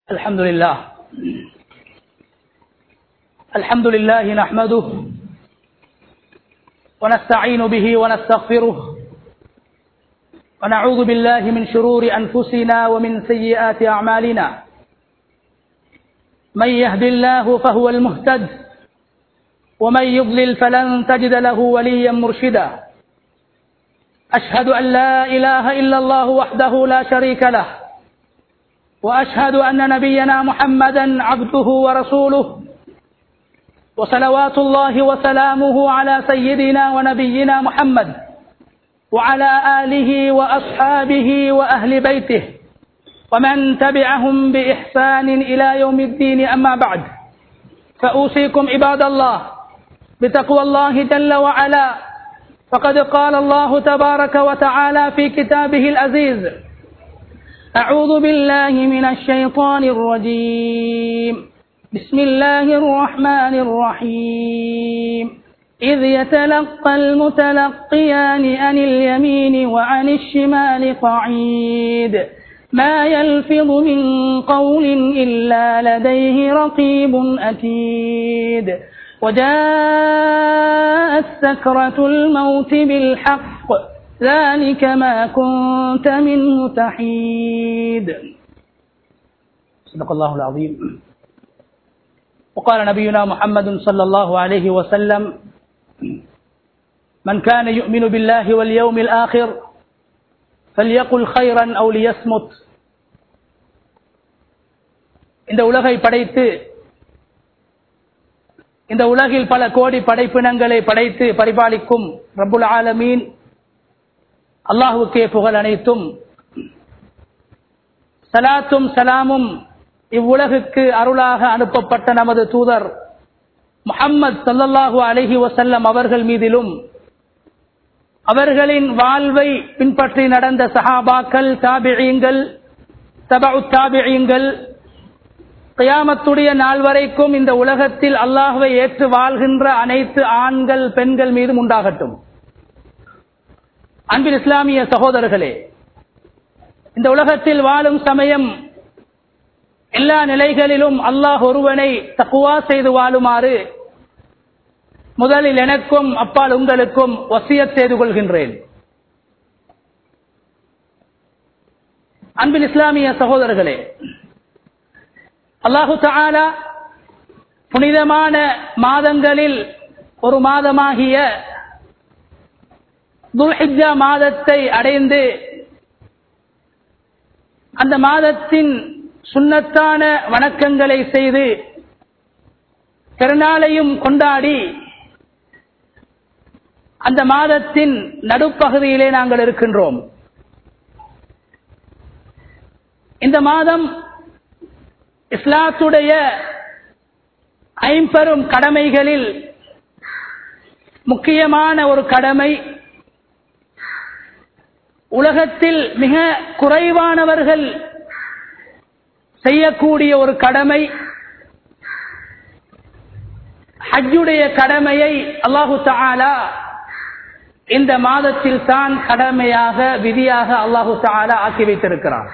الحمد لله الحمد لله نحمده ونستعين به ونستغفره ونعوذ بالله من شرور أنفسنا ومن سيئات أعمالنا من يهد الله فهو المهتد ومن يضلل فلن تجد له وليا مرشدا أشهد أن لا إله إلا الله وحده لا شريك له وأشهد أن نبينا محمدا عبده ورسوله وصلوات الله وسلامه على سيدنا ونبينا محمد وعلى آله وأصحابه وأهل بيته ومن تبعهم بإحسان إلى يوم الدين أما بعد فأوصيكم عباد الله بتقوى الله جل وعلا فقد قال الله تبارك وتعالى في كتابه العزيز أعوذ بالله من الشيطان الرجيم بسم الله الرحمن الرحيم إذ يتلقى المتلقيان عن اليمين وعن الشمال قعيد ما يلفظ من قول إلا لديه رقيب أتيد وجاءت سكرة الموت بالحق ذلك ما كنت منه تحيد صدق الله العظيم وقال نبينا محمد صلى الله عليه وسلم من كان يؤمن بالله واليوم الآخر فليقل خيرا أو ليصمت இந்த உலகை படைத்து இந்த உலகில் பல கோடி படைப்பினங்களை படைத்து பரிபாலிக்கும் ரபுல் ஆலமீன் அல்லாஹுக்கே புகழ் அனைத்தும் சலாத்தும் சலாமும் இவ்வுலகுக்கு அருளாக அனுப்பப்பட்ட நமது தூதர் முகம்மது சல்லல்லாஹு அலஹி வசல்லம் அவர்கள் மீதிலும் அவர்களின் வாழ்வை பின்பற்றி நடந்த சஹாபாக்கள் தாபிழியங்கள் தபு தாபிழியங்கள் கயாமத்துடைய நாள் வரைக்கும் இந்த உலகத்தில் அல்லாஹுவை ஏற்று வாழ்கின்ற அனைத்து ஆண்கள் பெண்கள் மீதும் உண்டாகட்டும் அன்பில் இஸ்லாமிய சகோதரர்களே இந்த உலகத்தில் வாழும் சமயம் எல்லா நிலைகளிலும் அல்லாஹ் ஒருவனை தக்குவா செய்து வாழுமாறு முதலில் எனக்கும் அப்பால் உங்களுக்கும் வசியத் செய்து கொள்கின்றேன் அன்பின் இஸ்லாமிய சகோதரர்களே அல்லாஹு தாலா புனிதமான மாதங்களில் ஒரு மாதமாகிய துல்ஹிஜா மாதத்தை அடைந்து அந்த மாதத்தின் சுண்ணத்தான வணக்கங்களை செய்து பெருநாளையும் கொண்டாடி அந்த மாதத்தின் நடுப்பகுதியிலே நாங்கள் இருக்கின்றோம் இந்த மாதம் இஸ்லாத்துடைய ஐம்பெரும் கடமைகளில் முக்கியமான ஒரு கடமை உலகத்தில் மிக குறைவானவர்கள் செய்யக்கூடிய ஒரு கடமை ஹஜ்ஜுடைய கடமையை அல்லாஹு தாலா இந்த மாதத்தில் தான் கடமையாக விதியாக அல்லாஹு தாலா ஆக்கி வைத்திருக்கிறார்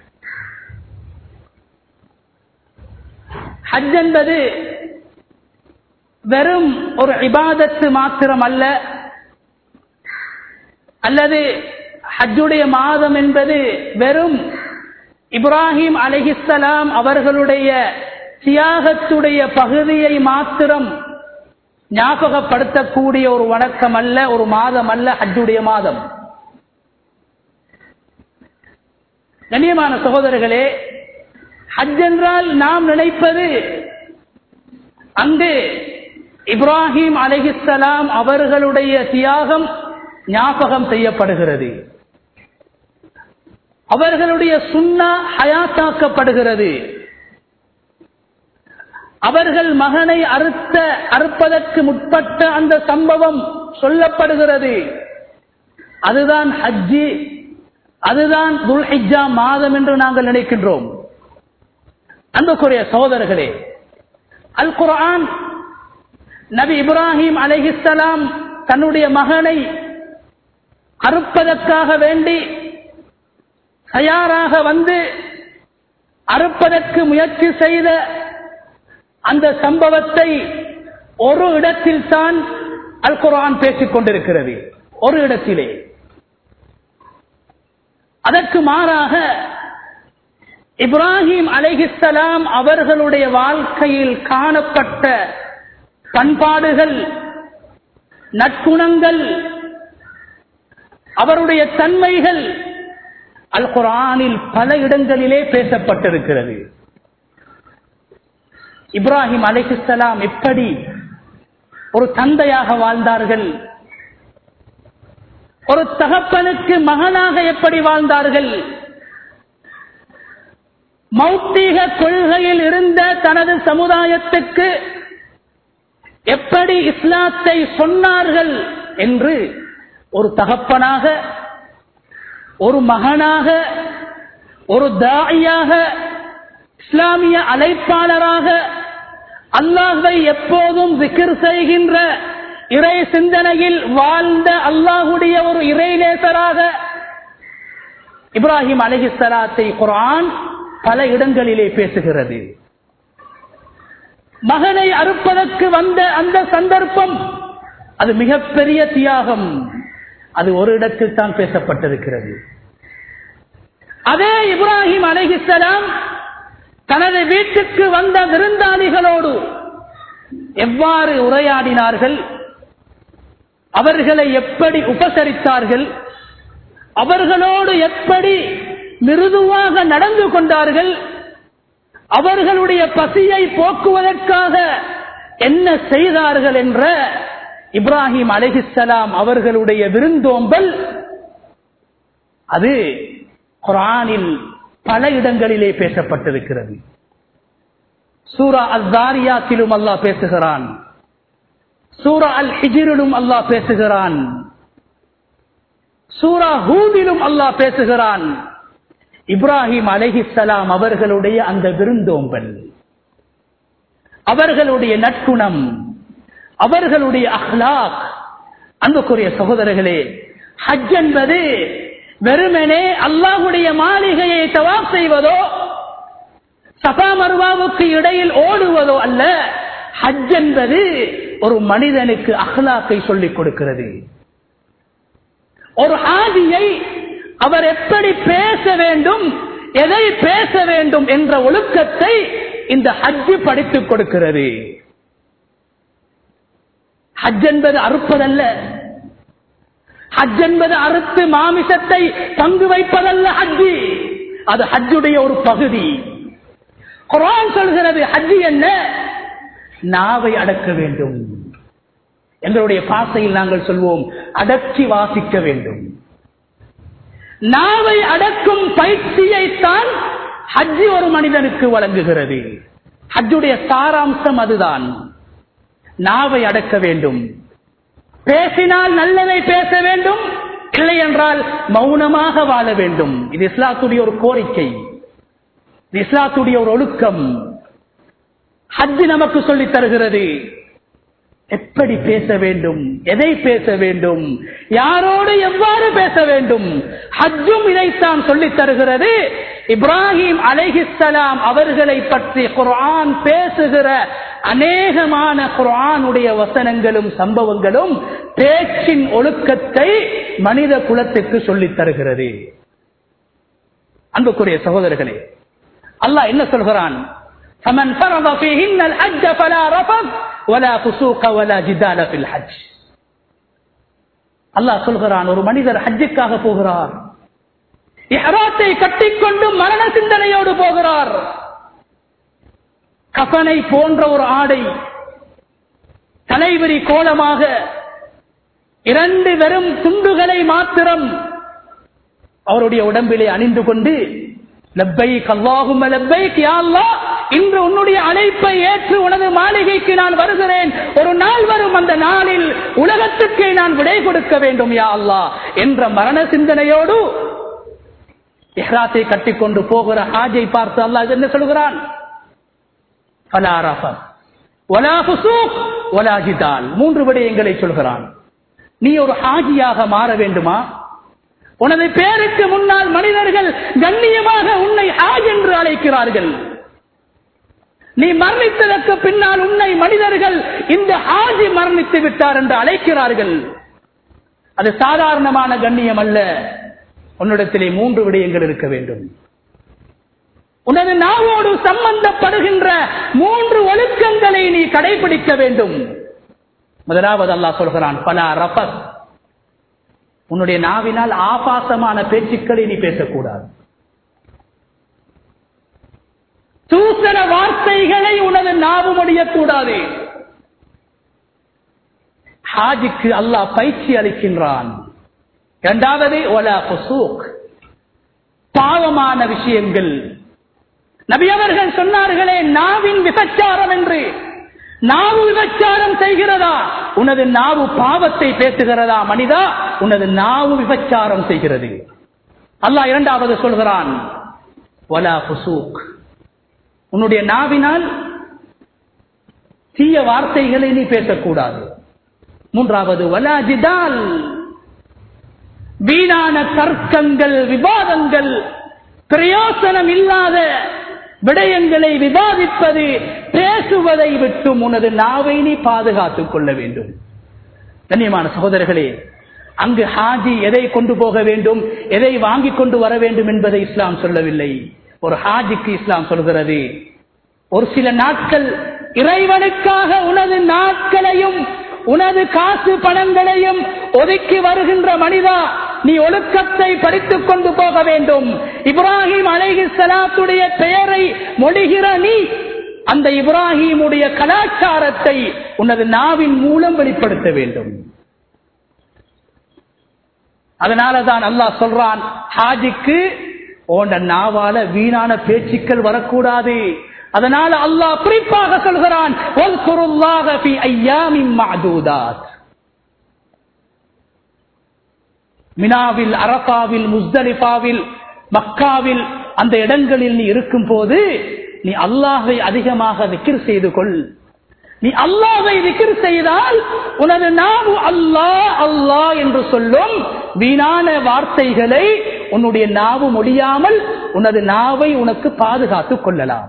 ஹஜ் என்பது வெறும் ஒரு இபாதத்து மாத்திரம் அல்ல அல்லது ஹஜ்ஜுடைய மாதம் என்பது வெறும் இப்ராஹிம் அலஹிசலாம் அவர்களுடைய தியாகத்துடைய பகுதியை மாத்திரம் ஞாபகப்படுத்தக்கூடிய ஒரு வணக்கம் அல்ல ஒரு மாதம் அல்ல ஹஜ்ஜுடைய மாதம் கண்ணியமான சகோதரர்களே ஹஜ் என்றால் நாம் நினைப்பது அங்கு இப்ராஹிம் அலஹிசலாம் அவர்களுடைய தியாகம் ஞாபகம் செய்யப்படுகிறது அவர்களுடைய சுண்ணா ஹயாத்தாக்கப்படுகிறது அவர்கள் மகனை அறுத்த அறுப்பதற்கு முற்பட்ட அந்த சம்பவம் சொல்லப்படுகிறது அதுதான் ஹஜ்ஜி அதுதான் துல்ஹிஜா மாதம் என்று நாங்கள் நினைக்கின்றோம் அன்புக்குரிய சகோதரர்களே அல் குரான் நபி இப்ராஹிம் அலைஹிஸ்ஸலாம் தன்னுடைய மகனை அறுப்பதற்காக வேண்டி தயாராக வந்து அறுப்பதற்கு முயற்சி செய்த அந்த சம்பவத்தை ஒரு இடத்தில் தான் அல் குரான் பேசிக் கொண்டிருக்கிறது ஒரு இடத்திலே அதற்கு மாறாக இப்ராஹிம் அலைஹிஸ்ஸலாம் அவர்களுடைய வாழ்க்கையில் காணப்பட்ட பண்பாடுகள் நற்குணங்கள் அவருடைய தன்மைகள் அல் குரானில் பல இடங்களிலே பேசப்பட்டிருக்கிறது இப்ராஹிம் அலைஹிஸ்ஸலாம் எப்படி ஒரு தந்தையாக வாழ்ந்தார்கள் ஒரு தகப்பனுக்கு மகனாக எப்படி வாழ்ந்தார்கள் மௌத்தீக கொள்கையில் இருந்த தனது சமுதாயத்துக்கு எப்படி இஸ்லாத்தை சொன்னார்கள் என்று ஒரு தகப்பனாக ஒரு மகனாக ஒரு தாயாக இஸ்லாமிய அழைப்பாளராக அல்லாஹை எப்போதும் விக்கிர் செய்கின்ற இறை சிந்தனையில் வாழ்ந்த அல்லாஹுடைய ஒரு இறைநேசராக இப்ராஹிம் அலஹிசலாத்தை குரான் பல இடங்களிலே பேசுகிறது மகனை அறுப்பதற்கு வந்த அந்த சந்தர்ப்பம் அது மிகப்பெரிய தியாகம் அது ஒரு இடத்தில் தான் பேசப்பட்டிருக்கிறது அதே இப்ராஹிம் அலைஹிஸ்ஸலாம் தனது வீட்டுக்கு வந்த விருந்தாளிகளோடு எவ்வாறு உரையாடினார்கள் அவர்களை எப்படி உபசரித்தார்கள் அவர்களோடு எப்படி மிருதுவாக நடந்து கொண்டார்கள் அவர்களுடைய பசியை போக்குவதற்காக என்ன செய்தார்கள் என்ற இப்ராஹிம் அலைஹிஸ்ஸலாம் அவர்களுடைய விருந்தோம்பல் அது குரானில் பல இடங்களிலே பேசப்பட்டிருக்கிறது சூரா அல் தாரியாத்திலும் அல்லாஹ் பேசுகிறான் சூரா அல் ஹிஜிரிலும் அல்லாஹ் பேசுகிறான் சூரா ஹூதிலும் அல்லாஹ் பேசுகிறான் இப்ராஹிம் அலைஹிஸ்ஸலாம் அவர்களுடைய அந்த விருந்தோம்பல் அவர்களுடைய நட்குணம் அவர்களுடைய அஹ்லாக் அன்புக்குரிய சகோதரர்களே ஹஜ் என்பது வெறுமனே அல்லாஹுடைய மாளிகையை தவாப் செய்வதோ சபா மருவாவுக்கு இடையில் ஓடுவதோ அல்ல ஹஜ் என்பது ஒரு மனிதனுக்கு அஹ்லாக்கை சொல்லிக் கொடுக்கிறது ஒரு ஆதியை அவர் எப்படி பேச வேண்டும் எதை பேச வேண்டும் என்ற ஒழுக்கத்தை இந்த ஹஜ் படித்துக் கொடுக்கிறது ஹஜ் என்பது அறுப்பதல்ல ஹஜ் என்பது அறுத்து மாமிசத்தை பங்கு வைப்பதல்ல ஹஜ்ஜி அது ஹஜ்ஜுடைய ஒரு பகுதி குரான் சொல்கிறது ஹஜ்ஜி என்ன நாவை அடக்க வேண்டும் எங்களுடைய பாசையில் நாங்கள் சொல்வோம் அடக்கி வாசிக்க வேண்டும் நாவை அடக்கும் பயிற்சியைத்தான் ஹஜ்ஜி ஒரு மனிதனுக்கு வழங்குகிறது ஹஜ்ஜுடைய சாராம்சம் அதுதான் நாவை அடக்க வேண்டும் பேசினால் நல்லதை பேச வேண்டும் இல்லை என்றால் மௌனமாக வாழ வேண்டும் இது இஸ்லாத்துடைய ஒரு கோரிக்கை இது இஸ்லாத்துடைய ஒரு ஒழுக்கம் ஹஜ் நமக்கு சொல்லித் தருகிறது எப்படி பேச வேண்டும் எதை பேச வேண்டும் யாரோடு எவ்வாறு பேச வேண்டும் ஹஜ்ஜும் இதைத்தான் சொல்லித் தருகிறது இப்ராஹிம் அலைஹிஸ்ஸலாம் அவர்களை பற்றி குர்ஆன் பேசுகிற அநேகமான குர்ஆனுடைய வசனங்களும் சம்பவங்களும் பேச்சின் ஒழுக்கத்தை மனித குலத்துக்கு சொல்லித் தருகிறது அன்புக்குரிய சகோதரர்களே அல்லாஹ் என்ன சொல்கிறான் فمن فرض فيهن الحج فلا رفض ولا فسوق ولا جدال في الحج அல்லாஹ் சொல்கிறான் ஒரு மனிதர் ஹஜ்ஜுக்காக போகிறார் இஹ்ராத்தை கட்டிக்கொண்டு மரண சிந்தனையோடு போகிறார் கஃனை போன்ற ஒரு ஆடை தலைவிரி கோலமாக இரண்டு வெறும் துண்டுகளை மாத்திரம் அவருடைய உடம்பிலே அணிந்து கொண்டு லப்பைக் அல்லாஹும் லப்பைக் யா அல்லாஹ் இன்று உன்னுடைய அழைப்பை ஏற்று உனது மாளிகைக்கு நான் வருகிறேன் ஒரு நாள் வரும் அந்த நாளில் உலகத்துக்கே நான் விடை கொடுக்க வேண்டும் யா அல்லாஹ் என்ற மரண சிந்தனையோடு இஹ்ராத்தை கட்டிக்கொண்டு போகிற ஹாஜை பார்த்து அல்லாஹ் என்ன சொல்கிறான் ஃபலா ரஃபத் வலா ஃபுசூக் வலா ஜிதால் மூன்று விடயங்களை சொல்கிறான் நீ ஒரு ஹாஜியாக மாற வேண்டுமா உனது பேருக்கு முன்னால் மனிதர்கள் கண்ணியமாக உன்னை ஹாஜ் என்று அழைக்கிறார்கள் நீ மரணித்ததற்கு பின்னால் உன்னை மனிதர்கள் இந்த ஹாஜி மரணித்து விட்டார் என்று அழைக்கிறார்கள் அது சாதாரணமான கண்ணியம் அல்ல உன்னிடத்திலே மூன்று விடயங்கள் இருக்க வேண்டும் உனது நாவோடு சம்பந்தப்படுகின்ற மூன்று ஒழுக்கங்களை நீ கடைபிடிக்க வேண்டும் முதலாவது அல்லாஹ் சொல்கிறான் பல ரபத் உன்னுடைய நாவினால் ஆபாசமான பேச்சுக்களை நீ பேசக்கூடாது தூசண வார்த்தைகளை உனது நாவு முடியக்கூடாது ஹாஜிக்கு அல்லாஹ் பயிற்சி அளிக்கின்றான் இரண்டாவது ஒலா புசூக் பாவமான விஷயங்கள் நபி அவர்கள் சொன்னார்களே நாவின் விபச்சாரம் என்று நாவு விபச்சாரம் செய்கிறதா உனது நாவு பாவத்தை பேசுகிறதா மனிதா உனது நாவு விபச்சாரம் செய்கிறது அல்லாஹ் இரண்டாவது சொல்கிறான் ஒலா புசூக் உன்னுடைய நாவினால் தீய வார்த்தைகளை நீ பேசக்கூடாது மூன்றாவது வலா ஜிதால் வீணான தர்க்கங்கள் விவாதங்கள் பிரயோசனம் இல்லாத விடயங்களை விவாதிப்பது பேசுவதை விட்டும் உனது நாவை நீ பாதுகாத்துக் கொள்ள வேண்டும் கண்ணியமான சகோதரர்களே அங்கு ஹாஜி எதை கொண்டு போக வேண்டும் எதை வாங்கி கொண்டு வர வேண்டும் என்பதை இஸ்லாம் சொல்லவில்லை ஒரு ஹாஜிக்கு இஸ்லாம் சொல்கிறது ஒரு சில நாட்கள் இறைவனுக்காக உனது நாட்களையும் உனது காசு பணங்களையும் ஒதுக்கி வருகின்ற மனிதா நீ ஒழுக்கத்தை படித்துக் கொண்டு போக வேண்டும் இப்ராஹிம் அலைஹி சலாத்துடைய பெயரை மொழிகிற நீ அந்த இப்ராஹிமுடைய கலாச்சாரத்தை உனது நாவின் மூலம் வெளிப்படுத்த வேண்டும் அதனாலதான் அல்லாஹ் சொல்றான் ஹாஜிக்கு ஓண்ட நாவால வீணான பேச்சுக்கள் வரக்கூடாது அதனால அல்லாஹ் குறிப்பாக சொல்கிறான் மினாவில் அரபாவில் முஸ்தலிஃபாவில் மக்காவில் அந்த இடங்களில் நீ இருக்கும் போது நீ அல்லாஹை அதிகமாக விக்கிர் செய்து கொள் நீ அல்லாவை விக்கிர் செய்தால் உனது நாவு அல்லாஹ் அல்லாஹ் என்று சொல்லும் வீணான வார்த்தைகளை உன்னுடைய நாவு முடியாமல் உனது நாவை உனக்கு பாதுகாத்துக் கொள்ளலாம்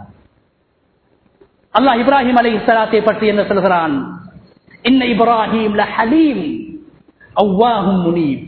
அல்லாஹ் இப்ராஹிம் அலை இஸ்லாத்தை பற்றி என்ன சொல்கிறான் இன்ன இப்ராஹிம் ஹலீம் அவ்வாஹும் முனீப்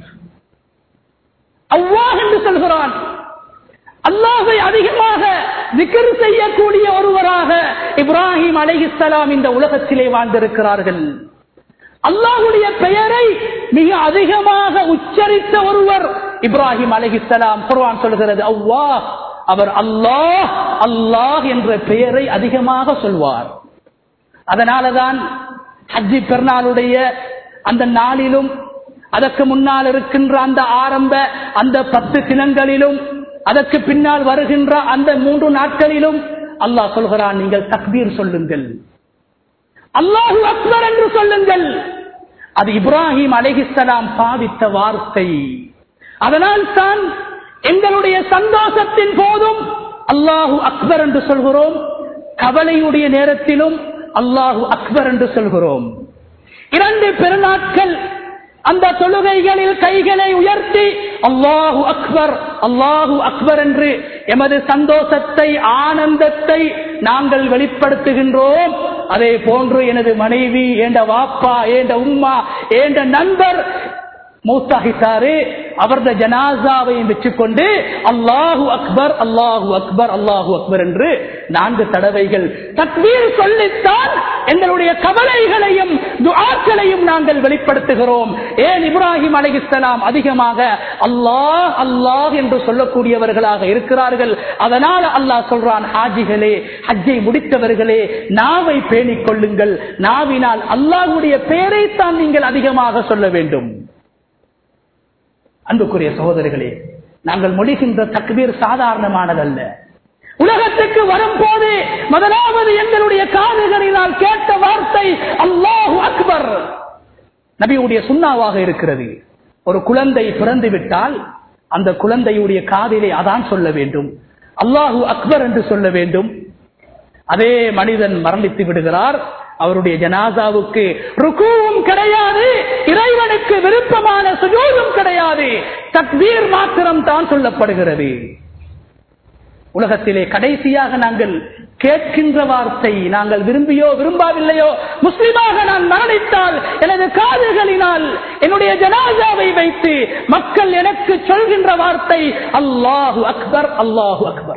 அவ்வாஹ் என்று சொல்கிறான் அல்லாஹை அதிகமாக விக்கிர் செய்யக்கூடிய ஒருவராக இப்ராஹிம் அலைஹிஸ்லாம் இந்த உலகத்திலே வாழ்ந்திருக்கிறார்கள் அல்லாஹுடைய பெயரை மிக அதிகமாக உச்சரித்த ஒருவர் இப்ராஹிம் அலைஹிஸ்லாம் குர்ஆன் சொல்கிறது அவ்வாஹ் அவர் அல்லாஹ் அல்லாஹ் என்ற பெயரை அதிகமாக சொல்வார் அதனாலதான் ஹஜ்ஜி பெருநாளுடைய அந்த நாளிலும் அதற்கு முன்னால் இருக்கின்ற அந்த ஆரம்ப அந்த பத்து தினங்களிலும் அதற்கு பின்னால் வருகின்ற அந்த மூன்று நாட்களிலும் அல்லாஹ் சொல்கிறான் நீங்கள் தக்பீர் சொல்லுங்கள் அல்லாஹு அக்பர் என்று சொல்லுங்கள் அது இப்ராஹிம் அலைஹிஸ்லாம் பாவித்த வார்த்தை அதனால் தான் எங்களுடைய சந்தோஷத்தின் போதும் அல்லாஹு அக்பர் என்று சொல்கிறோம் கவலையுடைய நேரத்திலும் அல்லாஹு அக்பர் என்று சொல்கிறோம் இரண்டு பெருநாட்கள் அந்த தொழுகைகளில் கைகளை உயர்த்தி அல்லாஹு அக்பர் அல்லாஹு அக்பர் என்று எமது சந்தோஷத்தை ஆனந்தத்தை நாங்கள் வெளிப்படுத்துகின்றோம் அதே போன்று எனது மனைவி ஏண்ட வாப்பா ஏண்ட உம்மா ஏண்ட நண்பர் மூத்தாகிட்டாரு அவரது ஜனாசாவை வச்சுக்கொண்டு அல்லாஹு அக்பர் அல்லாஹு அக்பர் அல்லாஹு அக்பர் என்று நான்கு தடவைகள் தக்வீர் சொல்லித்தான் எங்களுடைய கவலைகளையும் துஆக்களையும் நாங்கள் வெளிப்படுத்துகிறோம் ஏன் இப்ராஹிம் அலைஹிஸ்ஸலாம் அதிகமாக அல்லாஹ் அல்லாஹ் என்று சொல்லக்கூடியவர்களாக இருக்கிறார்கள் அதனால அல்லாஹ் சொல்றான் ஹாஜிகளே ஹஜ்ஜை முடித்தவர்களே நாவை பேணிக் கொள்ளுங்கள் நாவினால் அல்லாஹுடைய பெயரைத்தான் நீங்கள் அதிகமாக சொல்ல வேண்டும் அன்புக்குரிய சகோதரர்களே நாங்கள் மொழிகின்ற தக்பீர் சாதாரணமானதல்ல உலகத்துக்கு வரும்போது முதலாவது எங்களுடைய காதுகளினால் கேட்ட வார்த்தை அல்லாஹு அக்பர் நபியுடைய சுண்ணாவாக இருக்கிறது ஒரு குழந்தை பிறந்து விட்டால் அந்த குழந்தையுடைய காதிலே அதான் சொல்ல வேண்டும் அல்லாஹு அக்பர் என்று சொல்ல வேண்டும் அதே மனிதன் மரணித்து விடுகிறார் அவருடைய ஜனாசாவுக்கு ருக்குவும் கிடையாது இறைவனுக்கு விருப்பமான சுஜூதும் கிடையாது தக்பீர் மாத்திரம் தான் சொல்லப்படுகிறது உலகத்திலே கடைசியாக நாங்கள் கேட்கின்ற வார்த்தை நாங்கள் விரும்பியோ விரும்பாவில்லையோ முஸ்லிமாக நான் மரணித்தால் எனது காதுகளினால் என்னுடைய ஜனாசாவை வைத்து மக்கள் எனக்கு சொல்கின்ற வார்த்தை அல்லாஹு அக்பர் அல்லாஹு அக்பர்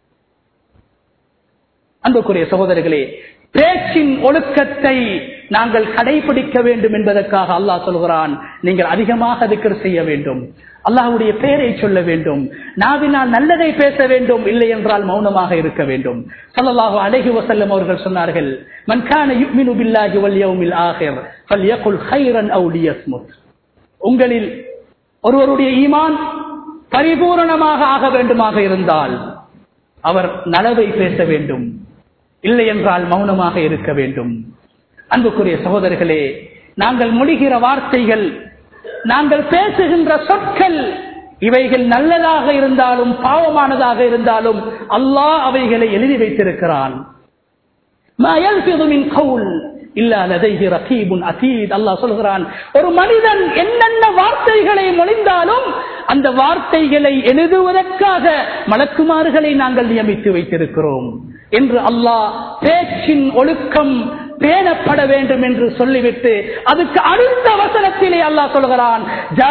அன்புக்குரிய சகோதரர்களே பேச்சின் ஒழுக்கத்தை நாங்கள் கடைபிடிக்க வேண்டும் என்பதற்காக அல்லாஹ் சொல்கிறான் நீங்கள் அதிகமாக திக்கர் செய்ய வேண்டும் அல்லாஹுடைய பெயரை சொல்ல வேண்டும் நாவினால் நல்லதை பேச வேண்டும் இல்லை என்றால் மௌனமாக இருக்க வேண்டும் சல்லல்லாஹு அலைஹி வஸல்லம் அவர்கள் சொன்னார்கள் மன் கான யுமினு பில்லாஹி வல் யௌமில் ஆகிர் ஃபல்யகுல் கைரன் அவு லியஸ்முத் உங்களில் ஒருவருடைய ஈமான் பரிபூரணமாக ஆக வேண்டுமாக இருந்தால் அவர் நலவை பேச வேண்டும் இல்லை என்றால் மௌனமாக இருக்க வேண்டும் அன்புக்குரிய சகோதரர்களே நாங்கள் மொழிகிற வார்த்தைகள் நாங்கள் பேசுகின்ற சொற்கள் இவைகள் நல்லதாக இருந்தாலும் பாவமானதாக இருந்தாலும் அல்லாஹ் அவைகளை எழுதி வைத்திருக்கிறான் சொல்கிறான் ஒரு மனிதன் என்னென்ன வார்த்தைகளை மொழிந்தாலும் அந்த வார்த்தைகளை எழுதுவதற்காக மலக்குமாறுகளை நாங்கள் நியமித்து வைத்திருக்கிறோம் என்று அல்லாஹ் பேச்சின் ஒழுக்கம் பேணப்பட வேண்டும் என்று சொல்லிவிட்டு அதுக்கு அடுத்த வசனத்திலே அல்லாஹ் சொல்கிறான்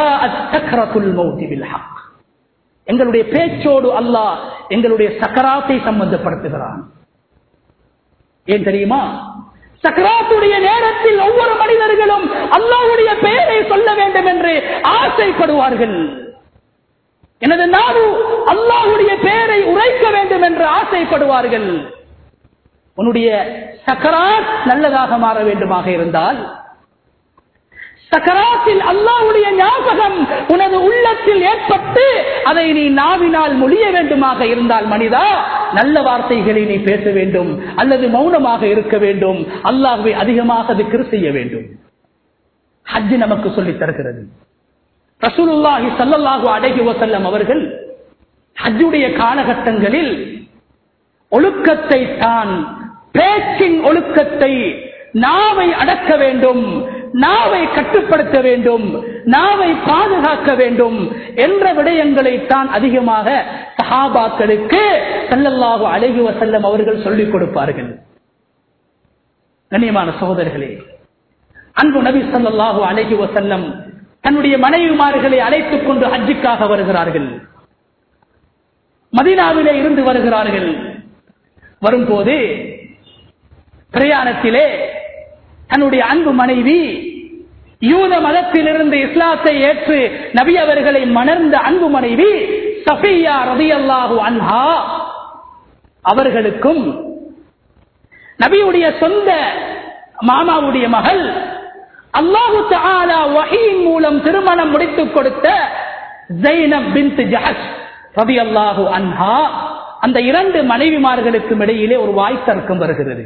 எங்களுடைய பேச்சோடு அல்லாஹ் எங்களுடைய சக்கராத்தை சம்பந்தப்படுத்துகிறான் ஏன் தெரியுமா சக்கராத்துடைய நேரத்தில் ஒவ்வொரு மனிதர்களும் அல்லாவுடைய பெயரை சொல்ல வேண்டும் என்று ஆசைப்படுவார்கள் எனது நாடு அல்லாஹுடைய பெயரை உரைக்க வேண்டும் என்று ஆசைப்படுவார்கள் உன்னுடைய சக்கராத் நல்லதாக மாற வேண்டுமாக இருந்தால் சக்கராத்தில் அல்லாவுடைய ஞாபகம் உனது உள்ளத்தில் ஏற்பட்டு அதை நீ நாவினால் மொழிய வேண்டுமாக இருந்தால் மனிதா நல்ல வார்த்தைகளை நீ பேச வேண்டும் அல்லது மௌனமாக இருக்க வேண்டும் அல்லாஹுவை அதிகமாக திக்ரு செய்ய வேண்டும் ஹஜ் நமக்கு சொல்லித் தருகிறது ரசூலுல்லாஹி சல்லல்லாஹு அலைஹி வஸல்லம் அவர்கள் ஹஜ்ஜுடைய காலகட்டங்களில் ஒழுக்கத்தை தான் பேச்சின் ஒழுக்கத்தை நாவை அடக்க வேண்டும் நாவை கட்டுப்படுத்த வேண்டும் நாவை பாதுகாக்க வேண்டும் என்ற விடயங்களை தான் அதிகமாக சஹாபாக்களுக்கு சல்லல்லாஹு அலைஹி வஸல்லம் அவர்கள் சொல்லிக் கொடுப்பார்கள் கண்ணியமான சகோதரர்களே அன்பு நபி ஸல்லல்லாஹு அலைஹி வஸல்லம் தன்னுடைய மனைவிமார்களை அழைத்துக் கொண்டு ஹஜ்ஜுக்காக வருகிறார்கள் மதீனாவிலே இருந்து வருகிறார்கள் வரும்போது பிரயாணத்திலே தன்னுடைய அன்பு மனைவி யூத மதத்திலிருந்து இஸ்லாத்தை ஏற்று நபி அவர்களை மணர்ந்த அன்பு மனைவி சஃபியா ரதியல்லாஹு அன்ஹா அவர்களுக்கும் நபியுடைய சொந்த மாமாவுடைய மகள் அல்லாஹு தஆலா வஹீன் மூலம் திருமணம் முடித்துக் கொடுத்த ஜைனப் பின்த் ஜஹஷ் ரதியல்லாஹு அன்ஹா அந்த இரண்டு மனைவிமார்களுக்கும் இடையிலே ஒரு வாய் தர்க்கம் வருகிறது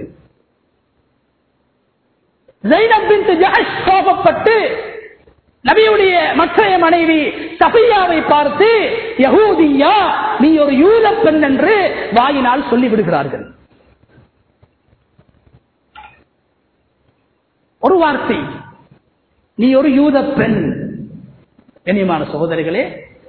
ஜைனப் பின்த் ஜஹஷ் கோபப்பட்டு நபியுடைய மற்றைய மனைவி சஃபியாவை பார்த்து யகூதியா நீ ஒரு யூத பெண் என்று வாயினால் சொல்லிவிடுகிறார்கள் ஒரு வார்த்தை நீ ஒரு யூத பெண் கண்ணியமான சகோதரிகளே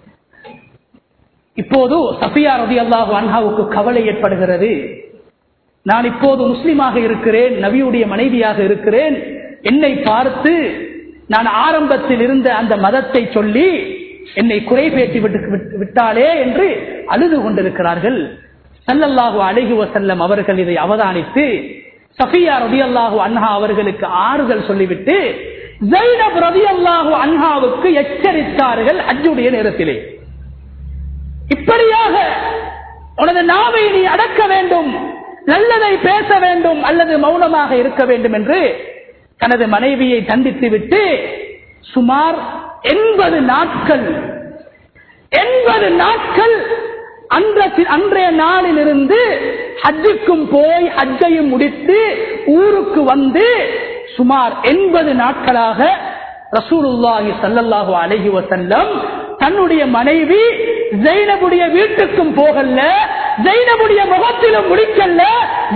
இப்போது சஃபியா ரதி அல்லாஹு அன்ஹாவுக்கு கவலை ஏற்படுகிறது நான் இப்போது முஸ்லிமாக இருக்கிறேன் நபியுடைய மனைவியாக இருக்கிறேன் என்னை பார்த்து நான் ஆரம்பத்தில் இருந்த அந்த மதத்தை சொல்லி என்னை குறை பேட்டி விட்டு விட்டாளே என்று அழுது கொண்டிருக்கிறார்கள் சல்லல்லாஹு அழகி வசல்லம் அவர்கள் இதை அவதானித்து சஃபியா ரதி அல்லாஹு அன்ஹா அவர்களுக்கு ஆறுதல் சொல்லிவிட்டு ஜைனப் ரதி அல்லாஹு அன்ஹாவுக்கு எச்சரித்தார்கள் அஜுடைய நேரத்திலே இப்படியாக உனது நாவை நீ அடக்க வேண்டும் நல்லதை பேச வேண்டும் அல்லது மௌனமாக இருக்க வேண்டும் என்று தனது மனைவியை தண்டித்து விட்டு சுமார் எண்பது நாட்கள் எண்பது நாட்கள் அன்றைய நாளிலிருந்து ஹஜ்ஜுக்கும் போய் ஹஜ்ஜையும் முடித்து ஊருக்கு வந்து சுமார் எண்பது நாட்களாக ரசூலுல்லாஹி சல்லல்லாஹு அலஹி வசல்லம் தன்னுடைய மனைவி ஜெயினபுடைய வீட்டுக்கும் போகல ஜெயினபுடைய முகத்திலும் முடிக்கல ஜெயினபோடு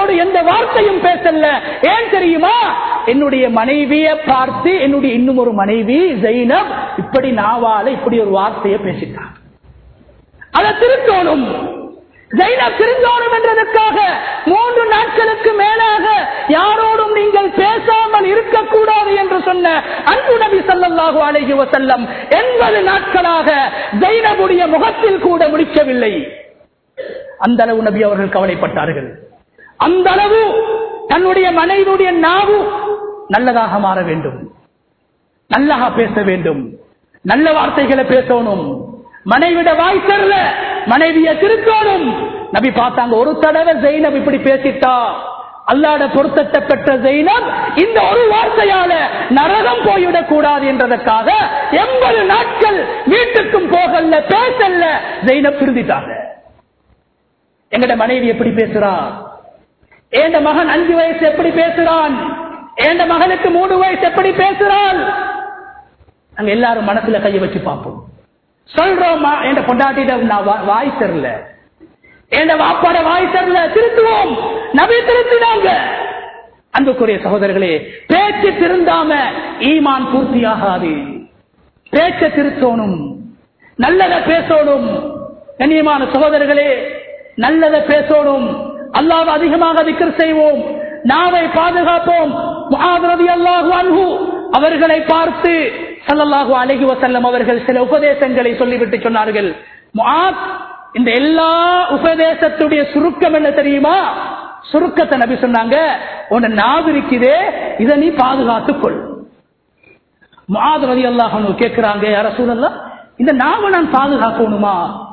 என்னோடு எந்த வார்த்தையும் பேசல ஏன் தெரியுமா என்னுடைய மனைவியை பார்த்து என்னுடைய இன்னும் ஒரு மனைவி ஜெயினப் இப்படி நாவால இப்படி ஒரு வார்த்தையை பேசிட்டான் அதை திருத்தோணும் ஜெயினப் திருந்தோணும் என்றதற்காக மூன்று நாட்களுக்கு மேலாக யாரோடும் நீங்கள் பேசாமல் இருக்கக்கூடாது என்று சொன்ன அன்பு நபி ஸல்லல்லாஹு அலைஹி வஸல்லம் எண்பது நாட்களாக ஜெயினபுடைய முகத்தில் கூட முடிக்கவில்லை அந்த அளவு நபி அவர்கள் கவலைப்பட்டார்கள் அந்த அளவு தன்னுடைய மனைவியுடைய நாவு நல்லதாக மாற வேண்டும் நல்லதாக பேச வேண்டும் நல்ல வார்த்தைகளை பேசணும் மனைவிட வாய் தரல மனைவிய திருத்தோணும் நபி பார்த்தாங்க ஒரு தடவை ஜெயினப் இப்படி பேசிட்டா அல்லாட பொருத்தத்தை பெற்ற ஜெயினப் இந்த ஒரு வார்த்தையால நரகம் போய்விடக் கூடாது என்றதற்காக எண்பது நாட்கள் வீட்டுக்கும் போகல பேசல ஜெயினப் திருந்திட்டாங்க எங்கட மனைவி எப்படி பேசுறா ஏண்ட மகன் அஞ்சு வயசு எப்படி பேசுறான் ஏண்ட மகனுக்கு மூணு வயசு எப்படி பேசுறான் நாங்க எல்லாரும் மனசுல கையை வச்சு பார்ப்போம் சொல்றோமா என் பொண்டாட்டிட நான் வா- வாய் தரல என் வாப்பாட வாய் தரல திருத்துவோம் நபி திருத்தினாங்க அன்புக்குரிய சகோதரர்களே பேச்சு திருந்தாம ஈமான் பூர்த்தியாகாது பேச்ச திருத்தோணும் நல்லத பேசணும் கண்ணியமான சகோதரர்களே நல்லத பேசணும் அல்லாஹ் அதிகமாக திக்கர் செய்வோம் நாவை பாதுகாப்போம் முஆத் ரலியல்லாஹு அன்ஹு அவர்களை பார்த்து ஸல்லல்லாஹு அலைஹி வஸல்லம் அவர்கள் சில உபதேசங்களை சொல்லிவிட்டு சொன்னார்கள் முஆத் இந்த எல்லா உபதேசத்துடைய சுருக்கம் என்ன தெரியுமா சுருக்கத்தை நபி சொன்னாங்க உன்னை நாவு இருக்குதே இதை நீ பாதுகாத்துக் கொள் முஆத் ரலியல்லாஹு அன்ஹு கேட்கிறாங்க யார சூழல்ல இந்த நாவை நான் பாதுகாக்கணுமா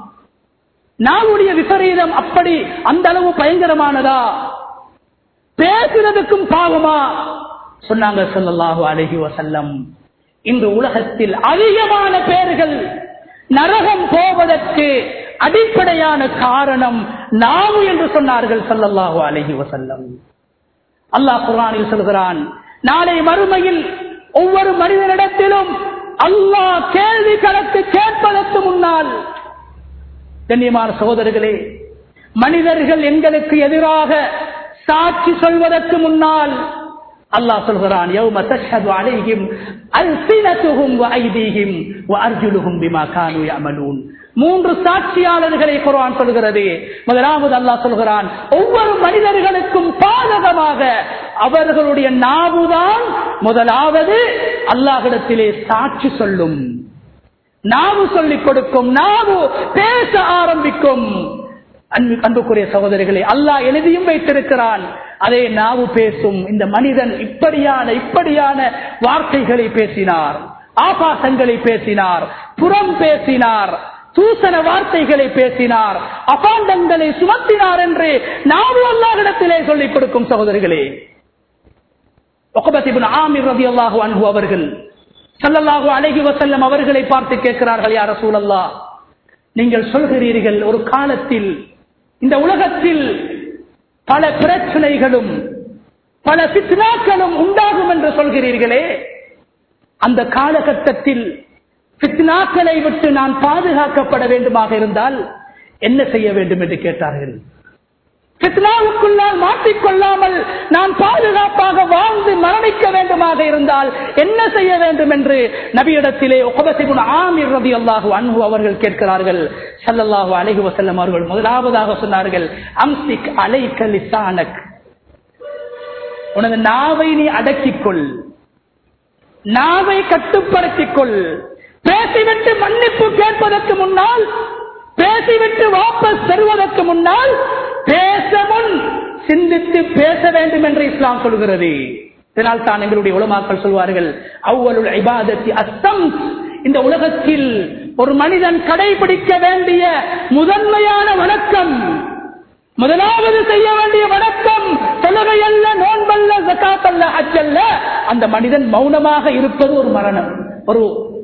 நாவுடைய விபரீதம் அப்படி அந்த அளவு பயங்கரமானதா பேசுறதுக்கும் பாவமா சொன்னாங்க ஸல்லல்லாஹு அலைஹி வஸல்லம் இன்று உலகத்தில் அதிகமான பேர்கள் நரகம் போவதற்கு அடிப்படையான காரணம் நாவு என்று சொன்னார்கள் ஸல்லல்லாஹு அலைஹி வஸல்லம் அல்லாஹ் குர்ஆனில் சொல்கிறான் நாளை மறுமையில் ஒவ்வொரு மனிதனிடத்திலும் அல்லாஹ் கேள்வி கணக்கு கேட்பதற்கு முன்னால் கண்ணியமான சகோதரர்களே மனிதர்கள் எங்களுக்கு எதிராக சாட்சி சொல்வதற்கு முன்னால் அல்லாஹ் சொல்கிறான் யௌம தஷ்ஹது அலைஹிம் அல்சினத்துஹும் வ ஐதீஹிம் வ அர்ஜுலுஹும் பிமா கானூ யஅமலூன் மூன்று சாட்சியாளர்களை குர்ஆன் சொல்கிறது முதலாவது அல்லாஹ் சொல்கிறான் ஒவ்வொரு மனிதர்களுக்கும் பாதகமாக அவர்களுடைய நாவுதான் முதலாவது அல்லாஹ்விடத்திலே சாட்சி சொல்லும் நாவு சொல்லிக் கொடுக்கும் நாவு பேச ஆரம்பிக்கும் அன்பு- அன்புக்குரிய சகோதரிகளே அல்லாஹ் எழுதியும் வைத்திருக்கிறான் அதே நாவு பேசும் இந்த மனிதன் இப்படியான இப்படியான வார்த்தைகளை பேசினார் ஆபாசங்களை பேசினார் புறம் பேசினார் தூசண வார்த்தைகளை பேசினார் அபாண்டங்களை சுமத்தினார் என்று நாவு அல்லாஹிடத்திலே சொல்லிக் கொடுக்கும் சகோதரிகளே உக்பத் இப்னு ஆமிர் ரலியல்லாஹு அன்ஹு அவர்கள் ஸல்லல்லாஹு அலைஹி வஸல்லம் அவர்களை பார்த்து கேட்கிறார்கள் யா ரசூலல்லாஹ் நீங்கள் சொல்கிறீர்கள் ஒரு காலத்தில் இந்த உலகத்தில் பல பிரச்சனைகளும் பல பித்னாக்களும் உண்டாகும் என்று சொல்கிறீர்களே அந்த காலகட்டத்தில் பித்னாக்களை விட்டு நான் பாதுகாக்கப்பட வேண்டுமாக இருந்தால் என்ன செய்ய வேண்டும் என்று கேட்டார்கள் பித்னாவுக்குள்ளால் மாட்டிக்கொள்ளாமல் நான் பாதுகாப்பாக வாழ்ந்து மரணிக்க வேண்டுமாக இருந்தால் என்ன செய்ய வேண்டும் என்று நபியிடத்திலே உபசிபுன் ஆமிர் ரதி அல்லாஹு அன்பு அவர்கள் கேட்கிறார்கள் ஸல்லல்லாஹு அலைஹி வஸல்லம் அவர்கள் முதலாவதாக சொன்னார்கள் அம்சிக் அலைக்க லிசானக் உனது நாவை நீ அடக்கிக்கொள் நாவை கட்டுப்படுத்திக் கொள் பேசிவிட்டு மன்னிப்பு கேட்பதற்கு முன்னால் பேசிவிட்டு வாபஸ் பெறுவதற்கு முன்னால் பேச முன் சிந்தித்து பேச வேண்டும் என்று இஸ்லாம் சொல்கிறது இதனால் தான் எங்களுடைய உலமாக்கள் சொல்வார்கள் அவ்வளுள் இபாதத்தி அஸ்தம் இந்த உலகத்தில் ஒரு மனிதன் கடைபிடிக்க வேண்டிய முதன்மையான வணக்கம் முதலாவது செய்ய வேண்டிய வணக்கம் தொழுகை அல்ல நோன்பல்ல ஜக்காத் அல்ல ஹஜ் அல்ல அந்த மனிதன் மௌனமாக இருப்பது ஒரு மரணம் ஒரு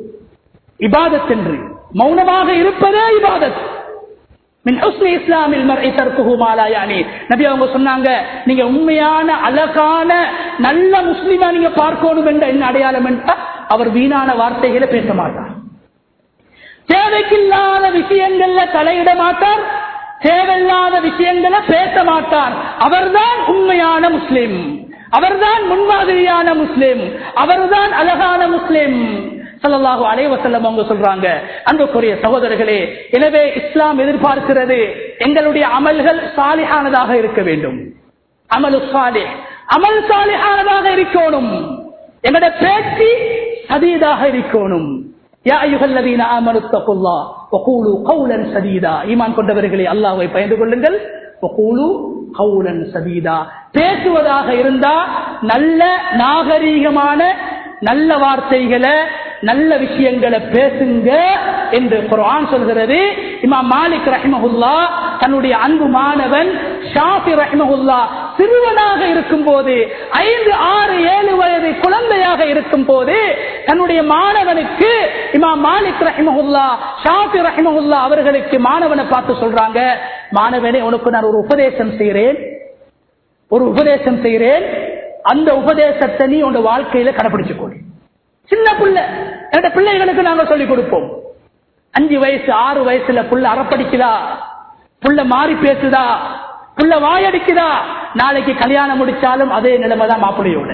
இபாதத் என்று மௌனமாக இருப்பதே இபாதத் மின் ஹுஸ்னி இஸ்லாமில் மர்இ தர்க்குஹு மா லா யானி நபி அவங்க சொன்னாங்க நீங்க உண்மையான அழகான நல்ல முஸ்லிமா நீங்க பார்க்கணும் என்ற என்ன அடையாளம் என்றால் அவர் வீணான வார்த்தைகளை பேச மாட்டார் தேவைக்கில்லாத விஷயங்கள்ல தலையிட மாட்டார் தேவையில்லாத விஷயங்களை பேச மாட்டார் அவர்தான் உண்மையான முஸ்லிம் அவர்தான் முன்மாதிரியான முஸ்லிம் அவர்தான் அழகான முஸ்லிம் சல்லல்லாஹு அலைவசல்லம் அவங்க சொல்றாங்க அன்புக்குரிய சகோதரர்களே எனவே இஸ்லாம் எதிர்பார்க்கிறது எங்களுடைய அமல்கள் சாலிஹானதாக இருக்க வேண்டும் அமலு சாலி அமல் சாலிஹானதாக இருக்கணும் எங்களுடைய பேச்சு சதீதாக இருக்கணும் யா அய்யுஹல்லதீன ஆமனு தக்குல்லாஹ் வகூலு கௌலன் சதீதா ஈமான் கொண்டவர்களே அல்லாஹ்வை பயந்து கொள்ளுங்கள் வகூலு கௌலன் சதீதா பேசுவதாக இருந்தா நல்ல நாகரீகமான நல்ல வார்த்தைகளை நல்ல விஷயங்களை பேசுங்க என்று குர்ஆன் சொல்கிறது இமாம் மாலிக் ரஹிமஹுல்லா தன்னுடைய அன்பு மாணவன் ஷாஃபி ரஹிமஹுல்லா சிறுவனாக இருக்கும் போது ஐந்து ஆறு ஏழு வயது குழந்தையாக இருக்கும் போது தன்னுடைய மாணவனுக்கு இமாம் மாலிக் ரஹிமஹுல்லா ஷாஃபி ரஹிமஹுல்லா அவர்களுக்கு மாணவனை பார்த்து சொல்றாங்க மாணவனே உனக்கு நான் ஒரு உபதேசம் செய்கிறேன் ஒரு உபதேசம் செய்கிறேன் அந்த உபதேசத்தை நீ உன் வாழ்க்கையில கடைபிடிச்சுக்கொள் சின்ன பிள்ளை என்னோட பிள்ளைகளுக்கு நாங்க சொல்லிக் கொடுப்போம் அஞ்சு வயசு ஆறு வயசுல புள்ள அறப்படிக்குதா புள்ள மாறி பேசுதா புள்ள வாயடிக்குதா நாளைக்கு கல்யாணம் முடிச்சாலும் அதே நிலைமைதான் மாப்பிள்ளையோட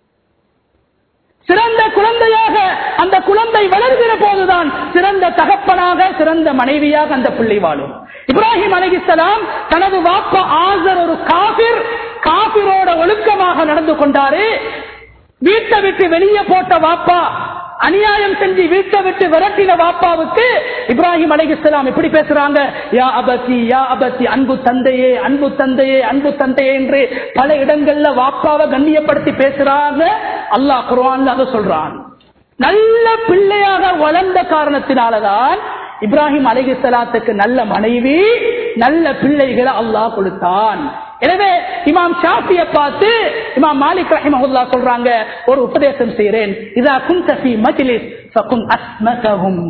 சிறந்த குழந்தையாக அந்த குழந்தை வளர்கிற போதுதான் சிறந்த தகப்பனாக சிறந்த மனைவியாக அந்த பிள்ளை வாழும் இப்ராஹிம் அலிசலாம் தனது வாப்பா ஆசர் ஒரு காபிர் காபிரோட ஒழுக்கமாக நடந்து கொண்டாரு வீட்டை விட்டு வெளியே போட்ட வாப்பா அநியாயம் செஞ்சு வீட்டை விட்டு விரட்டின வாப்பாவுக்கு இப்ராஹிம் அலைஹிஸ்லாம் எப்படி பேசுறாங்க யா அபத்தி யா அபத்தி அன்பு தந்தையே அன்பு தந்தையே அன்பு தந்தையே என்று பல இடங்கள்ல வாப்பாவை கண்ணியப்படுத்தி பேசுறாங்க அல்லாஹ் குர்ஆன்ல அதை சொல்றான் நல்ல பிள்ளையாக வளர்ந்த காரணத்தினாலதான் இப்ராஹிம் அலைஹிஸ்லாத்துக்கு நல்ல மனைவி நல்ல பிள்ளைகளை அல்லாஹ் கொடுத்தான் எனவே இமாம் ஷாஃபிய பார்த்து இமாம் மாலிக் ரஹிமஹுல்லா சொல்றாங்க ஒரு உபதேசம் செய்கிறேன் இதா குந்த ஃபீ மஜ்லிஸ் ஃபகுன் அஸ்மதஹும்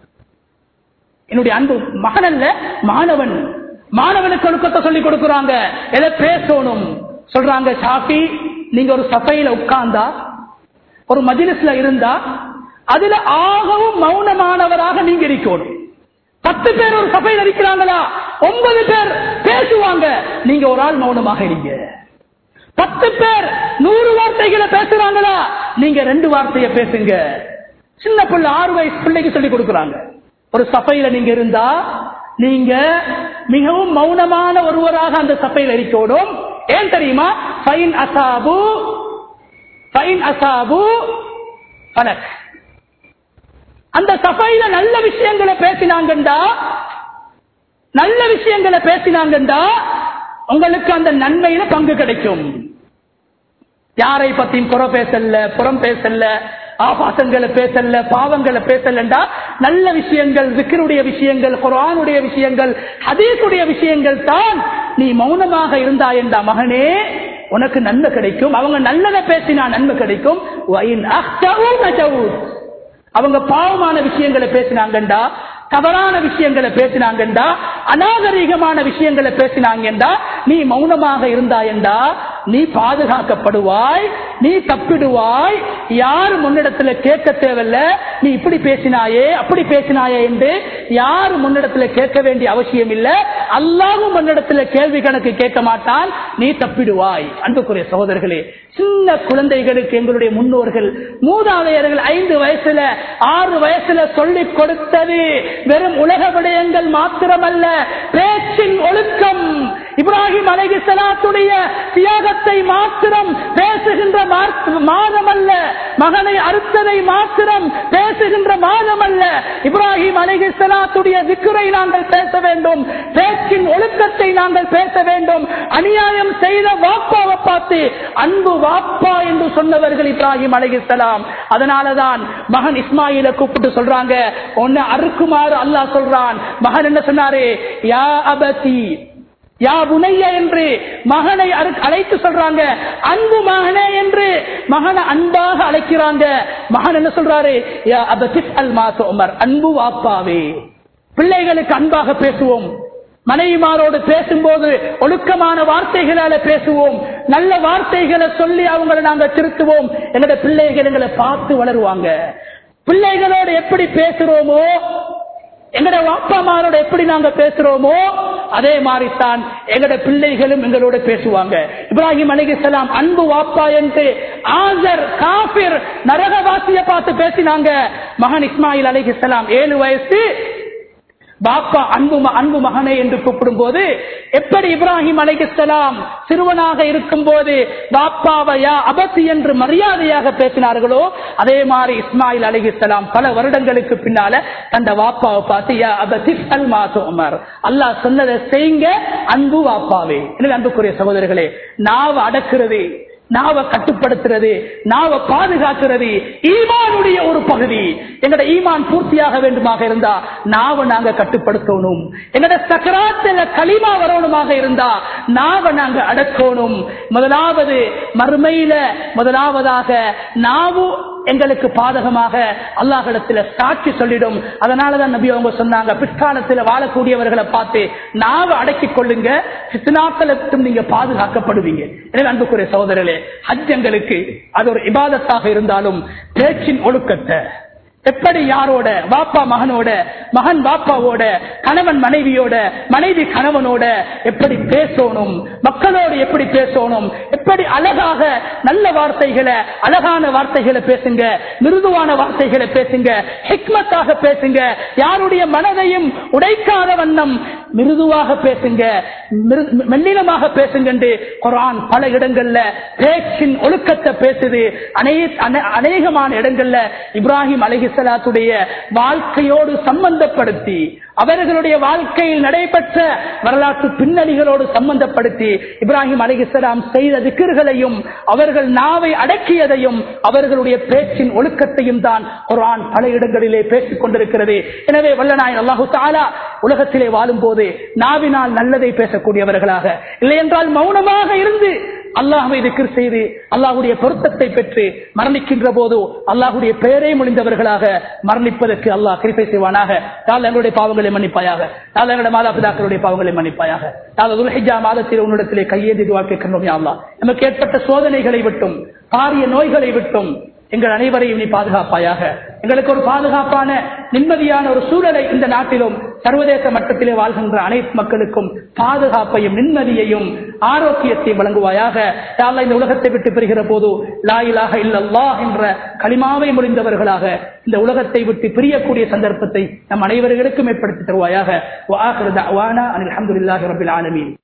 என்னுடைய அன்பு மகன் அல்ல மாணவன் மாணவனுக்கு ஒழுக்கத்தை சொல்லி கொடுக்கறாங்க எதை பேசணும் சொல்றாங்க ஷாஃபி நீங்க ஒரு சபையில உட்கார்ந்தா ஒரு மஜிலிஸ்ல இருந்தா அதுல ஆகவும் மௌனமானவராக நீங்க இருக்கணும் பத்து பேர் ஒரு சபையில் இருக்கிறாங்களா ஒன்பது பேர் பேசுவாங்க நீங்க ஒரு ஆள் மௌனமாக இருங்க பத்து பேர் நூறு வார்த்தைகளை பேசுறாங்களா நீங்க ரெண்டு வார்த்தைய பேசுங்க சின்ன பிள்ளை ஆறு வயசு பிள்ளைக்கு சொல்லி கொடுக்கறாங்க ஒரு சபையில நீங்க இருந்தா நீங்க மிகவும் மௌனமான ஒருவராக அந்த சபையில் இருக்கணும் ஏன் தெரியுமா ஃபைன் அசாபு ஃபைன் அசாபு பலக் அந்த சபையில நல்ல விஷயங்களை பேசினாங்கண்டா நல்ல விஷயங்களை பேசினாங்கண்டா உங்களுக்கு அந்த நன்மையில பங்கு கிடைக்கும் யாரை பத்தியும் குறை பேசல புறம் பேசல ஆபாசங்களை பேசல பாவங்களை பேசலண்டா நல்ல விஷயங்கள் விக்கருடைய விஷயங்கள் குரானுடைய விஷயங்கள் ஹதீஸுடைய விஷயங்கள் தான் நீ மௌனமாக இருந்தாயண்டா மகனே உனக்கு நன்மை கிடைக்கும் அவங்க நல்லதை பேசினா நன்மை கிடைக்கும் வயின் அஹ்தவும் நஜவும். அவங்க பாவமான விஷயங்களை பேசினாங்கண்டா தவறான விஷயங்களை பேசினாங்கண்டா அநாகரீகமான விஷயங்களை பேசினாங்கண்டா நீ மௌனமாக இருந்தாயண்டா நீ பாதுகாக்கப்படுவாய் நீ தப்பிடுவாய் யார் முன்னிடத்துல கேட்க தேவையில்ல நீ இப்படி பேசினாயே அப்படி பேசினாயே என்று யார் முன்னிடத்துல கேட்க வேண்டிய அவசியம் இல்ல அல்லாவும் முன்னிடத்துல கேள்வி கணக்கு கேட்க மாட்டான் நீ தப்பிடுவாய் அன்புக்குரிய சகோதரர்களே சின்ன குழந்தைகளுக்கு எங்களுடைய முன்னோர்கள் மூதாதையர்கள் ஐந்து வயசுல ஆறு வயசுல சொல்லிக் கொடுத்தது வெறும் உலக விடயங்கள் மாத்திரமல்ல பேச்சின் ஒழுக்கம் இப்ராஹிம் அலைஹி ஸலாத்துடைய தியாகத்தை மாத்திரம் பேசுகின்ற மார்க்- மாதம் அல்ல மகனை அறுத்ததை மாத்திரம் பேசுகின்ற மாதம் அல்ல இப்ராஹிம் அலைஹி ஸலாத்துடைய திக்குரை நாங்கள் பேச வேண்டும் பேச்சின் ஒழுக்கத்தை நாங்கள் பேச வேண்டும் அநியாயம் செய்த வாப்பாவை பார்த்து அன்பு வாப்பா என்று சொன்னவர்கள் இப்ராஹிம் அலைஹிஸ்ஸலாம் அதனாலதான் மகன் இஸ்மாயில கூப்பிட்டு சொல்றாங்க உன்னை அறுக்குமாறு அல்லாஹ் சொல்றான் மகன் என்ன சொன்னாரு யா அபதி யா புனைய என்று மகனை அறு- அழைத்து சொல்றாங்க அன்பு மகனே என்று மகனை அன்பாக அழைக்கிறாங்க மகன் என்ன சொல்றாரு யா அபதிஸ் அல் மாசு உமர் அன்பு வாப்பாவே பிள்ளைகளுக்கு அன்பாக பேசுவோம் மனைவிமாரோடு பேசும்போது ஒழுக்கமான வார்த்தைகளால பேசுவோம் நல்ல வார்த்தைகளை சொல்லி அவங்களை நாங்க திருத்துவோம் எங்களோட பிள்ளைகள் எங்களை பார்த்து வளருவாங்க பிள்ளைகளோடு எப்படி பேசுறோமோ எங்கட வாப்பாமாரோட எப்படி நாங்க பேசுறோமோ அதே மாதிரி தான் எங்கட பிள்ளைகளும் எங்களோட பேசுவாங்க இப்ராஹிம் அலிகலாம் அன்பு வாப்பா என்று ஆசர் காபிர் நரகவாசிய பார்த்து பேசினாங்க மகன் இஸ்மாயில் அலிகலாம் ஏழு வயசு பாப்பா அன்பு ம- அன்பு மகனே என்று கூப்பிடும் போது எப்படி இப்ராஹிம் அலைஹிஸ்ஸலாம் சிறுவனாக இருக்கும் போது பாப்பாவை யா அபத்தி என்று மரியாதையாக பேசினார்களோ அதே மாதிரி இஸ்மாயில் அலைஹிஸ்ஸலாம் பல வருடங்களுக்கு பின்னால தந்த வாப்பாவை பார்த்து யா அபதி அல் உமர் அல்லாஹ் சொன்னதை செய்யுங்க அன்பு வாப்பாவே எனவே அன்புக்குரிய சகோதரர்களே நாவ அடக்குறது நாவ கட்டுப்படுத்துறது நாவ பாதுகாக்கிறது ஈமானுடைய ஒரு பகுதி எங்கட ஈமான் பூர்த்தியாக வேண்டுமாக இருந்தா நாவ நாங்க கட்டுப்படுத்தணும் எங்கட சக்கராத்துல களிமா வரணுமாக இருந்தா நாவ நாங்க அடக்கணும் முதலாவது மறுமையில முதலாவதாக நாவு எங்களுக்கு பாதகமாக அல்லாஹிடத்துல சாட்சி சொல்லிடும் அதனாலதான் நபி அவங்க சொன்னாங்க பிற்காலத்தில் வாழக்கூடியவர்களை பார்த்து நாவ அடக்கிக் கொள்ளுங்க சித்தனாக்களுக்கும் நீங்க பாதுகாக்கப்படுவீங்க எனவே அன்புக்குரிய சகோதரர்களே ஹஜ் எங்களுக்கு அது ஒரு இபாதத்தாக இருந்தாலும் பேச்சின் ஒழுக்கத்தை எப்படி யாரோட வாப்பா மகனோட மகன் வாப்பாவோட கணவன் மனைவியோட மனைவி கணவனோட எப்படி பேசணும் மக்களோடு எப்படி பேசணும் எப்படி அழகாக நல்ல வார்த்தைகளை அழகான வார்த்தைகளை பேசுங்க மிருதுவான வார்த்தைகளை பேசுங்க ஹிக்மத்தாக பேசுங்க யாருடைய மனதையும் உடைக்காத வண்ணம் மிருதுவாக பேசுங்க மிரு- மெல்லினமாக பேசுங்க என்று குரான் பல இடங்கள்ல பேச்சின் ஒழுக்கத்தை பேசுது அநே- அநே- அநேகமான இடங்கள்ல இப்ராஹிம் அலிஹிசலாத்துடைய வாழ்க்கையோடு சம்பந்தப்படுத்தி அவர்களுடைய வாழ்க்கையில் நடைபெற்ற வரலாற்று பின்னணிகளோடு சம்பந்தப்படுத்தி இப்ராஹிம் அலிஹிசலாம் செய்த திக்கர்களையும் அவர்கள் நாவை அடக்கியதையும் அவர்களுடைய பேச்சின் ஒழுக்கத்தையும் தான் குரான் பல இடங்களிலே பேசிக் கொண்டிருக்கிறது எனவே வல்லநாயன் அல்லாஹு தாலா உலகத்திலே வாழும் போது நாவினால் நல்லதை பேசக்கூடியவர்களாக இல்லை என்றால் மௌனமாக இருந்து அல்லாஹை திக்ர் செய்து அல்லாஹுடைய பொருத்தத்தை பெற்று மரணிக்கின்ற போது அல்லாஹுடைய பெயரை முடிந்தவர்களாக மரணிப்பதற்கு அல்லாஹ் கிருப்பை செய்வானாக தால் எங்களுடைய பாவங்களை மன்னிப்பாயாக தால் எங்களுடைய மாதா பிதாக்களுடைய பாவங்களை மன்னிப்பாயாக தால் துல்ஹிஜா மாதத்தில் உன்னிடத்திலே கையேந்தி துவா கேட்கின்றோம் யா அல்லாஹ் நமக்கு ஏற்பட்ட சோதனைகளை விட்டும் பாரிய நோய்களை விட்டும் எங்கள் அனைவரையும் நீ பாதுகாப்பாயாக எங்களுக்கு ஒரு பாதுகாப்பான நிம்மதியான ஒரு சூழலை இந்த நாட்டிலும் சர்வதேச மட்டத்திலே வாழ்கின்ற அனைத்து மக்களுக்கும் பாதுகாப்பையும் நிம்மதியையும் ஆரோக்கியத்தையும் வழங்குவாயாக யா அல்லாஹ் இந்த உலகத்தை விட்டு பெறுகிற போது லாயிலாக இல்லல்லாஹ் என்ற களிமாவை முடிந்தவர்களாக இந்த உலகத்தை விட்டு பிரியக்கூடிய சந்தர்ப்பத்தை நம் அனைவர்களுக்கும் ஏற்படுத்தி தருவாயாக வஆகிரு தஅவானா அனில் ஹம்துலில்லாஹி ரப்பில் ஆலமீன்